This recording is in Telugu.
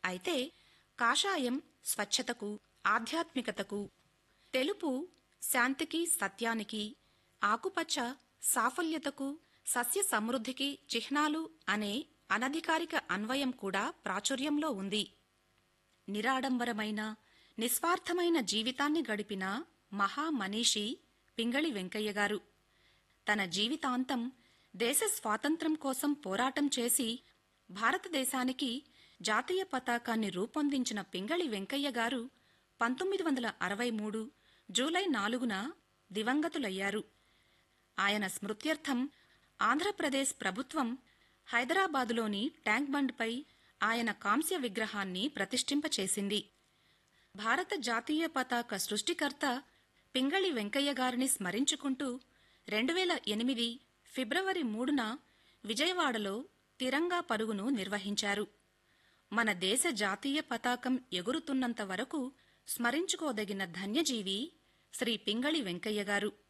అయితే కాషాయం స్వచ్ఛతకు ఆధ్యాత్మికతకు తెలుపు శాంతికి సత్యానికి ఆకుపచ్చ సాఫల్యతకు సస్య సమృద్ధికి చిహ్నాలు అనే అనధికారిక అన్వయం కూడా ప్రాచుర్యంలో ఉంది నిరాడంబరమైన నిస్వార్థమైన జీవితాన్ని గడిపిన మహామనీషి పింగళి వెంకయ్య గారు తన జీవితాంతం దేశ స్వాతంత్ర్యం కోసం పోరాటం చేసి భారతదేశానికి జాతీయ పతాకాన్ని రూపొందించిన పింగళి వెంకయ్య గారు పంతొమ్మిది వందల అరవై మూడు జూలై నాలుగున దివంగతులయ్యారు ఆయన స్మృత్యర్థం ఆంధ్రప్రదేశ్ ప్రభుత్వం హైదరాబాదులోని ట్యాంక్ బండ్పై ఆయన కాంస్య విగ్రహాన్ని ప్రతిష్ఠింపచేసింది భారత జాతీయ పతాక సృష్టికర్త పింగళి వెంకయ్య గారిని స్మరించుకుంటూ రెండు వేల ఎనిమిది ఫిబ్రవరి మూడున విజయవాడలో తిరంగా పరుగును నిర్వహించారు మన దేశ జాతీయ పతాకం ఎగురుతున్నంత వరకు స్మరించుకోదగిన ధన్యజీవి శ్రీ పింగళి వెంకయ్య గారు